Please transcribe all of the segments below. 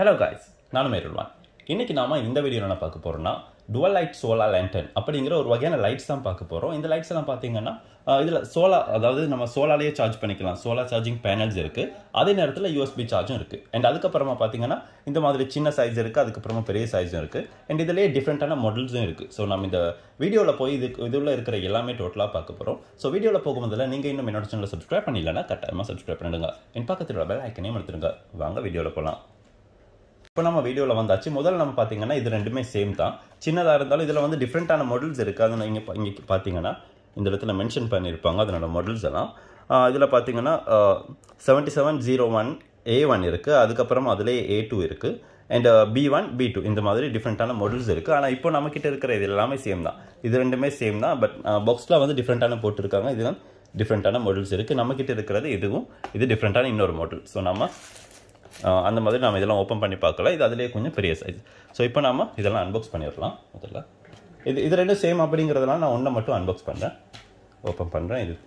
Hello guys நானும் மேருள்வான் இன்னைக்கு நாம இந்த வீடியோவில் என்ன பார்க்க போறோம்னா டுவல் லைட் சோலா லேண்டன் அப்படிங்கிற ஒரு வகையான லைட்ஸ் தான் பார்க்க போறோம் இந்த லைட்ஸ் எல்லாம் பார்த்தீங்கன்னா அஹ், இதுல சோலா அதாவது நம்ம சோலாலேயே சார்ஜ் பண்ணிக்கலாம் சோலார் சார்ஜிங் பேனல்ஸ் இருக்கு அதே நேரத்தில் யூஎஸ்பி சார்ஜும் இருக்கு அண்ட் அதுக்கப்புறமா பார்த்தீங்கன்னா இந்த மாதிரி சின்ன சைஸ் இருக்கு அதுக்கப்புறமா பெரிய சைஸும் இருக்கு அண்ட் இதுலேயே டிஃப்ரெண்ட்டான மாடல்ஸும் இருக்கு ஸோ நம்ம இந்த வீடியோவில் போய் இது இதுல இருக்கிற எல்லாமே டோட்டலாக பார்க்க போறோம் ஸோ வீடியோவில் போகும்போதில் நீங்க இன்னும் என்னோட சேனலை சப்ஸ்கிரைப் பண்ணிடலன்னா கட்டாயமாக சப்ஸ்கிரைப் பண்ணிடுங்க என் பக்கத்தில் உள்ள பெல் ஐக்கனையும் எடுத்துருங்க வாங்க வீடியோவில் போகலாம் இப்போ நம்ம வீடியோவில் வந்தாச்சு முதல்ல நம்ம பார்த்தீங்கன்னா இது ரெண்டுமே சேம் தான் சின்னதாக இருந்தாலும் இதில் வந்து டிஃப்ரெண்ட்டான மாடல்ஸ் இருக்குது அது இங்கே இங்கே பார்த்தீங்கன்னா இந்த இடத்துல மென்ஷன் பண்ணியிருப்பாங்க அதனோட மாடல்ஸ் எல்லாம் இதில் பார்த்தீங்கன்னா seventy seven zero one A one இருக்குது அதுக்கப்புறமா அதுலேயே ஏ டூ இருக்குது and B one B two இந்த மாதிரி டிஃப்ரெண்ட்டான மாடல்ஸ் இருக்குது ஆனால் இப்போ நம்மக்கிட்ட இருக்கிற இது எல்லாமே சேம் தான் இது ரெண்டுமே சேம் தான் பட் பாக்ஸில் வந்து டிஃப்ரெண்ட்டான போட்டிருக்காங்க இது டிஃப்ரெண்ட்டான மாடல்ஸ் இருக்குது நம்மக்கிட்ட இருக்கிறது இதுவும் இது டிஃப்ரெண்ட்டான இன்னொரு மாடல் ஸோ நம்ம ஆஹ் அந்த மாதிரி நம்ம இதெல்லாம் ஓப்பன் பண்ணி பார்க்கல இது அதிலே கொஞ்சம் பெரிய சைஸ் ஸோ இப்போ நாம இதெல்லாம் அன்பாக்ஸ் பண்ணிடலாம் முதல்ல இது இது ரெண்டும் சேம் அப்படிங்கிறதுனால நான் ஒன்றை மட்டும் அன்பாக்ஸ் பண்ணுறேன் ஓப்பன் பண்ணுறேன் இது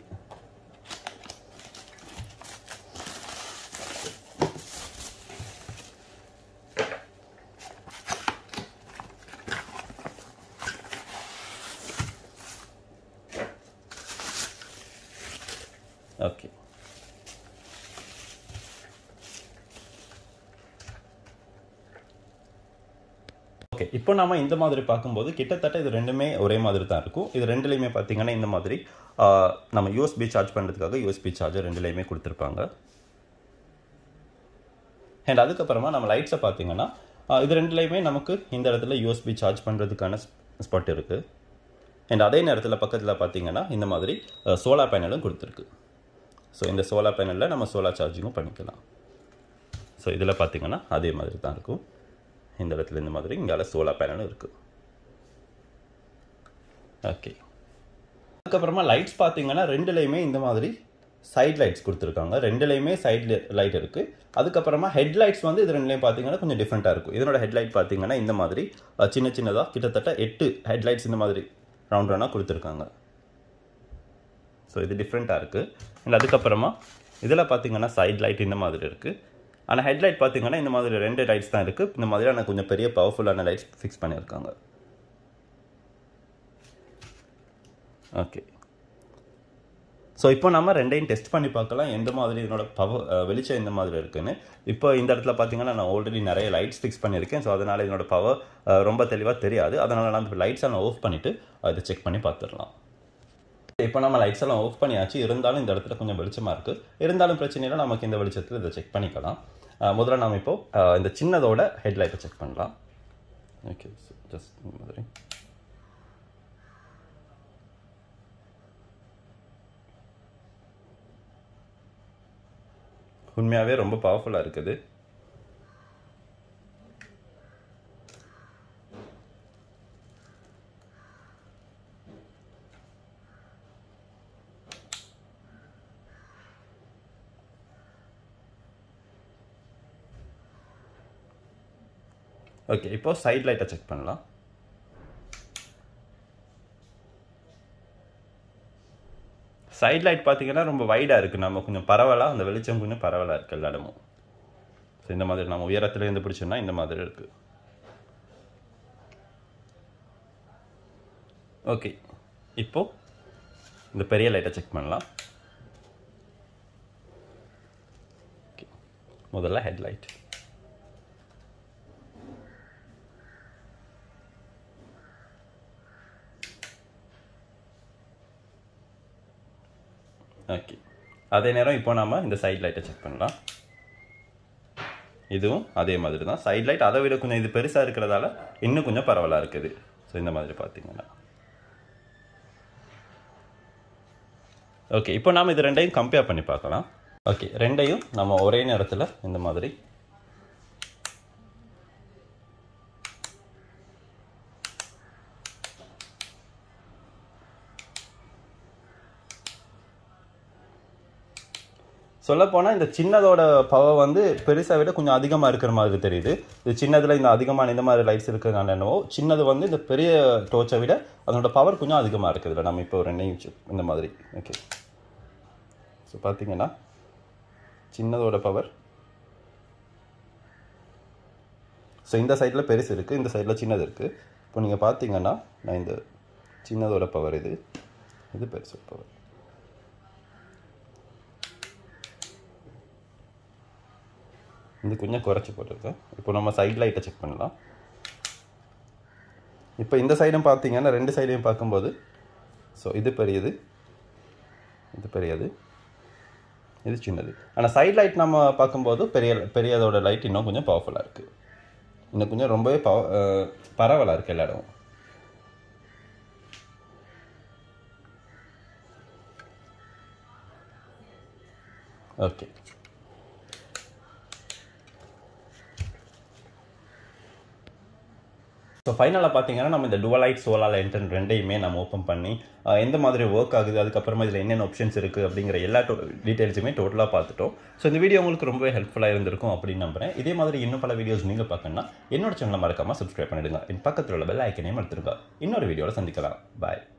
ஓகே ஓகே இப்போ நாம இந்த மாதிரி பார்க்கும்போது கிட்டத்தட்ட இது ரெண்டுமே ஒரே மாதிரி தான் இருக்கும் இது ரெண்டுலையுமே பார்த்தீங்கன்னா இந்த மாதிரி ஆஹ், நம்ம யூஎஸ்பி சார்ஜ் பண்ணுறதுக்காக யூஎஸ்பி சார்ஜர் ரெண்டுலையுமே கொடுத்துருப்பாங்க அண்ட் அதுக்கப்புறமா நம்ம லைட்ஸை பார்த்தீங்கன்னா ஆஹ், இது ரெண்டுலையுமே நமக்கு இந்த இடத்துல யூஎஸ்பி சார்ஜ் பண்ணுறதுக்கான ஸ்பாட் இருக்குது அண்ட் அதே நேரத்தில் பக்கத்தில் பார்த்தீங்கன்னா இந்த மாதிரி சோலார் பேனலும் கொடுத்துருக்கு ஸோ இந்த சோலார் பேனலில் நம்ம சோலார் சார்ஜிங்கும் பண்ணிக்கலாம் ஸோ இதில் பார்த்தீங்கன்னா அதே மாதிரி தான் இருக்கும் இந்த இடத்துல இந்த மாதிரி இங்கால சோலார் பேனலும் இருக்குது ஓகே அதுக்கப்புறமா லைட்ஸ் பார்த்தீங்கன்னா ரெண்டுலேயுமே இந்த மாதிரி சைட் லைட்ஸ் கொடுத்துருக்காங்க ரெண்டுலேயுமே சைட் லைட் இருக்குது அதுக்கப்புறமா ஹெட்லைட்ஸ் வந்து இது ரெண்டுலேயும் பார்த்தீங்கன்னா கொஞ்சம் டிஃப்ரெண்ட்டாக இருக்கும் இதனோட ஹெட்லைட் பார்த்தீங்கன்னா இந்த மாதிரி அஹ், சின்ன சின்னதாக கிட்டத்தட்ட எட்டு ஹெட்லைட்ஸ் இந்த மாதிரி ரவுண்ட் ரவுண்டாக கொடுத்துருக்காங்க ஸோ இது டிஃப்ரெண்ட்டாக இருக்குது அண்ட் அதுக்கப்புறமா இதில் பார்த்தீங்கன்னா சைட் லைட் இந்த மாதிரி இருக்குது ஆனால் ஹெட்லைட் பார்த்தீங்கன்னா இந்த மாதிரி ரெண்டு லைட்ஸ் தான் இருக்குது இந்த மாதிரியான கொஞ்சம் பெரிய பவர்ஃபுல்லான லைட்ஸ் ஃபிக்ஸ் பண்ணியிருக்காங்க ஓகே ஸோ இப்போ நம்ம ரெண்டையும் டெஸ்ட் பண்ணி பார்க்கலாம் எந்த மாதிரி இதனோட பவர் வெளிச்சம் எந்த மாதிரி இருக்குன்னு இப்போ இந்த இடத்துல பார்த்தீங்கன்னா நான் ஆல்ரெடி நிறைய லைட்ஸ் ஃபிக்ஸ் பண்ணியிருக்கேன் ஸோ அதனால் இதனோட பவர் ரொம்ப தெளிவாக தெரியாது அதனால் நான் இப்போ லைட்ஸ் எல்லாம் ஆஃப் பண்ணிவிட்டு அதை செக் பண்ணி பார்த்துடலாம் இப்போ நம்ம லைட்ஸ் எல்லாம் ஆஃப் பண்ணியாச்சு இருந்தாலும் இந்த இடத்துல கொஞ்சம் வெளிச்சமாக இருக்குது இருந்தாலும் பிரச்சனை இல்லை நமக்கு இந்த வெளிச்சத்தில் இதை செக் பண்ணிக்கலாம் அஹ் முதல்ல நாம் இப்போ அஹ் இந்த சின்னதோட ஹெட்லைட்டை செக் பண்ணலாம் ஓகே ஜஸ்ட் இந்த மாதிரி உண்மையாகவே ரொம்ப பவர்ஃபுல்லாக இருக்குது ஓகே இப்போ சைட் லைட்டை செக் பண்ணலாம் சைட் லைட் பார்த்தீங்கன்னா ரொம்ப வைடாக இருக்குது நம்ம கொஞ்சம் பரவலாக அந்த வெளிச்சம் கொஞ்சம் பரவலாக இருக்குது எல்லா இடமும் ஸோ இந்த மாதிரி நம்ம உயரத்துல இருந்து பிடிச்சோம்னா இந்த மாதிரி இருக்குது ஓகே இப்போ இந்த பெரிய லைட்டை செக் பண்ணலாம் Okay. முதல்ல ஹெட்லைட் ஓகே அதே நேரம் இப்போ நாம இந்த சைட் லைட்டை செக் பண்ணலாம் இதுவும் அதே மாதிரி தான் சைட் லைட் அதை விட கொஞ்சம் இது பெருசாக இருக்கிறதால இன்னும் கொஞ்சம் பரவலாக இருக்குது ஸோ இந்த மாதிரி பார்த்தீங்கன்னா ஓகே இப்போ நாம் இது ரெண்டையும் கம்பேர் பண்ணி பார்க்கலாம் ஓகே ரெண்டையும் நம்ம ஒரே நேரத்தில் இந்த மாதிரி சொல்லப்போனால் இந்த சின்னதோட பவர் வந்து பெருசை விட கொஞ்சம் அதிகமாக இருக்கிற மாதிரி தெரியுது இது சின்னதில் இந்த அதிகமான இந்த மாதிரி லைட்ஸ் இருக்கிறதுனால என்னவோ சின்னது வந்து இந்த பெரிய டோர்ச்சை விட அதனோட பவர் கொஞ்சம் அதிகமாக இருக்குதுல்ல நம்ம இப்போ ரெண்டையும் சி- இந்த மாதிரி ஓகே ஸோ பார்த்தீங்கன்னா சின்னதோட பவர் ஸோ இந்த சைடில் பெருசு இருக்குது இந்த சைடில் சின்னது இருக்குது இப்போ நீங்கள் பார்த்தீங்கன்னா நான் இந்த சின்னதோட பவர் இது இது பெருசு பவர் இது கொஞ்சம் குறைச்சி போட்டிருக்கேன் இப்போ நம்ம சைட் லைட்டை செக் பண்ணலாம் இப்போ இந்த சைடும் பார்த்தீங்கன்னா ரெண்டு சைடையும் பார்க்கும்போது ஸோ இது பெரியது இது பெரியது இது சின்னது ஆனால் சைட் லைட் நம்ம பார்க்கும்போது பெரிய பெரியதோட லைட் இன்னும் கொஞ்சம் பவர்ஃபுல்லாக இருக்குது இன்னும் கொஞ்சம் ரொம்பவே பவ பரவலாக இருக்குது எல்லா இடமும் ஓகே ஸோ ஃபைனலாக பார்த்தீங்கன்னா நம்ம இந்த டுவலைட் சோலார் லைன்டன் ரெண்டையுமே நம்ம ஓப்பன் பண்ணி அஹ், எந்த மாதிரி ஒர்க் ஆகுது அதுக்கப்புறமா இதில் என்னென்ன ஆப்ஷன்ஸ் இருக்குது அப்படிங்கிற எல்லா டீட்டெயில்ஸுமே டோட்டலாக பார்த்துட்டோம் ஸோ இந்த வீடியோ உங்களுக்கு ரொம்பவே ஹெல்ப்ஃபுல்லாக இருந்திருக்கும் அப்படின்னு நம்புறேன் இதே மாதிரி இன்னும் பல வீடியோஸ் நீங்கள் பார்க்கணும்னா என்னோட சேனலை மறக்காமல் சப்ஸ்கிரைப் பண்ணிடுங்க என் பக்கத்தில் உள்ள பெல் ஐக்கனையும் எடுத்துருங்க இன்னொரு வீடியோவில் சந்திக்கலாம் பாய்